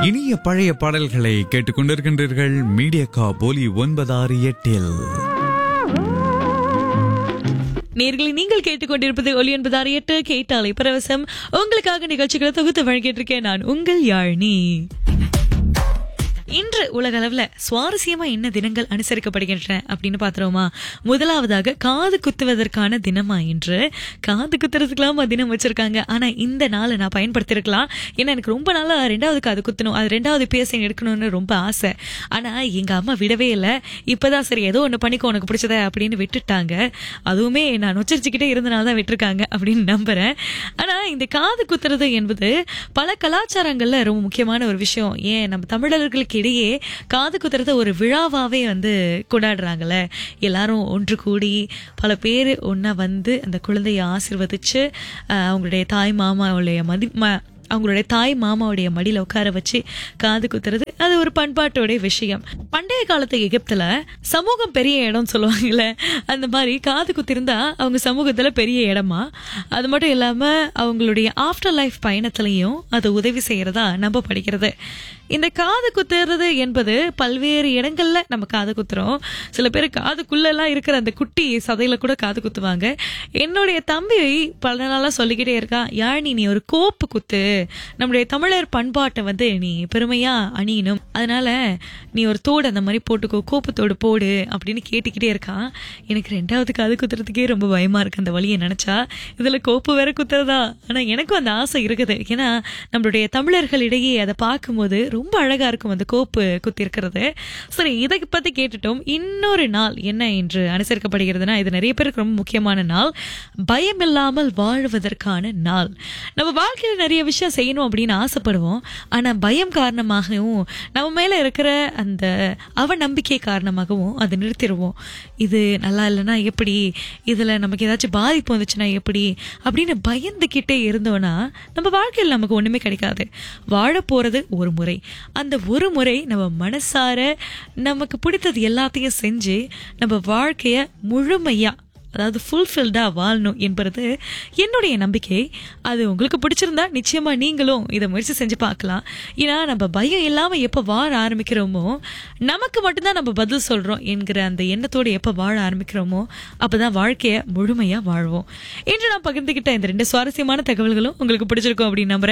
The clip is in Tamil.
இனிய பழைய பாடல்களை கேட்டுக்கொண்டிருக்கின்றீர்கள் மீடியா கா போலி ஒன்பதாறு எட்டில் நேர்களை நீங்கள் கேட்டுக்கொண்டிருப்பது ஒலி என்பதாறு எட்டு கேட்டாலை பரவசம் உங்களுக்காக நிகழ்ச்சிகளை தொகுத்து வழங்கிட்டு இருக்கேன் நான் உங்கள் யாழினி இன்று உலக அளவுல சுவாரஸ்யமா என்ன தினங்கள் அனுசரிக்கப்படுகின்றன அப்படின்னு பாத்துருவோமா முதலாவதாக காது குத்துவதற்கான தினமா இன்று காது குத்துறதுக்கெல்லாம் தினம் வச்சிருக்காங்க ஆனா இந்த நாளை நான் பயன்படுத்திருக்கலாம் ஏன்னா எனக்கு ரொம்ப நாளா ரெண்டாவது காது குத்தணும் அது ரெண்டாவது பேச எடுக்கணும்னு ரொம்ப ஆசை ஆனா எங்க அம்மா விடவே இல்லை இப்பதான் சரி ஏதோ ஒண்ணு பண்ணிக்கோ உனக்கு பிடிச்சத அப்படின்னு விட்டுட்டாங்க அதுவுமே நான் உச்சரிச்சுக்கிட்டே இருந்தனால தான் விட்டுருக்காங்க அப்படின்னு நம்புறேன் ஆனா இந்த காது குத்துறது என்பது பல கலாச்சாரங்கள்ல ரொம்ப முக்கியமான ஒரு விஷயம் ஏன் நம்ம தமிழர்களுக்கு இடையே காது குத்துறத ஒரு விழாவாவே வந்து கொண்டாடுறாங்கல்ல எல்லாரும் ஒன்று கூடி பல பேர் ஒன்றா வந்து அந்த குழந்தையை ஆசிர்வதிச்சு அஹ், அவங்களுடைய தாய் மாமாவுடைய மதி ம- அவங்களுடைய தாய் மாமாவுடைய மடியில உட்கார வச்சு காது குத்துறது அது ஒரு பண்பாட்டோடைய விஷயம் பண்டைய காலத்து எகிப்துல சமூகம் பெரிய இடம்னு சொல்லுவாங்கல்ல அந்த மாதிரி காது குத்திருந்தா அவங்க சமூகத்துல பெரிய இடமா அது மட்டும் இல்லாம அவங்களுடைய ஆஃப்டர் லைஃப் பயணத்திலையும் அது உதவி செய்யறதா நம்ப படிக்கிறது இந்த காது குத்துறது என்பது பல்வேறு இடங்கள்ல நம்ம காது குத்துறோம் சில பேர் காதுக்குள்ள எல்லாம் இருக்கிற அந்த குட்டி சதையில கூட காது குத்துவாங்க என்னுடைய தம்பி பல நாளா சொல்லிக்கிட்டே இருக்கான் யாழினி நீ ஒரு கோப்பு குத்து நம்முடைய தமிழர் பண்பாட்டை வந்து நீ பெருமையா அணியணும் அதனால நீ ஒரு தோடு அந்த மாதிரி போட்டுக்கோ கோப்பு தோடு போடு அப்படின்னு கேட்டுக்கிட்டே இருக்கான் எனக்கு ரெண்டாவது காது குத்துறதுக்கே ரொம்ப பயமா இருக்கு அந்த வழியை நினைச்சா இதுல கோப்பு வேற குத்துறதா ஆனா எனக்கும் அந்த ஆசை இருக்குது ஏன்னா நம்மளுடைய தமிழர்களிடையே அதை பார்க்கும்போது ரொம்ப அழகா இருக்கும் அந்த கோப்பு குத்தி இருக்கிறது சரி இதை பத்தி கேட்டுட்டோம் இன்னொரு நாள் என்ன என்று அனுசரிக்கப்படுகிறதுனா இது நிறைய பேருக்கு ரொம்ப முக்கியமான நாள் பயம் இல்லாமல் வாழ்வதற்கான நாள் நம்ம வாழ்க்கையில நிறைய விஷயம் செய்யணும் அப்படின்னு ஆசைப்படுவோம் ஆனா பயம் காரணமாகவும் நம்ம மேல இருக்கிற அந்த அவநம்பிக்கை காரணமாகவும் அதை நிறுத்திடுவோம் இது நல்லா இல்லைன்னா எப்படி இதுல நமக்கு ஏதாச்சும் பாதிப்பு வந்துச்சுன்னா எப்படி அப்படின்னு பயந்துக்கிட்டே இருந்தோம்னா நம்ம வாழ்க்கையில் நமக்கு ஒண்ணுமே கிடைக்காது வாழ போறது ஒரு முறை அந்த ஒரு முறை நம்ம மனசார நமக்கு பிடித்தது எல்லாத்தையும் செஞ்சு நம்ம வாழ்க்கைய முழுமையா அதாவது ஃபுல்ஃபில்டாக வாழணும் என்பது என்னுடைய நம்பிக்கை அது உங்களுக்கு பிடிச்சிருந்தா நிச்சயமா நீங்களும் இதை முயற்சி செஞ்சு பார்க்கலாம் ஏன்னா நம்ம பயம் இல்லாமல் எப்போ வாழ ஆரம்பிக்கிறோமோ நமக்கு மட்டும்தான் நம்ம பதில் சொல்கிறோம் என்கிற அந்த எண்ணத்தோடு எப்போ வாழ ஆரம்பிக்கிறோமோ அப்பதான் வாழ்க்கையை முழுமையாக வாழ்வோம் இன்று நான் பகிர்ந்துக்கிட்ட இந்த ரெண்டு சுவாரஸ்யமான தகவல்களும் உங்களுக்கு பிடிச்சிருக்கும் அப்படின்னு நம்புறேன்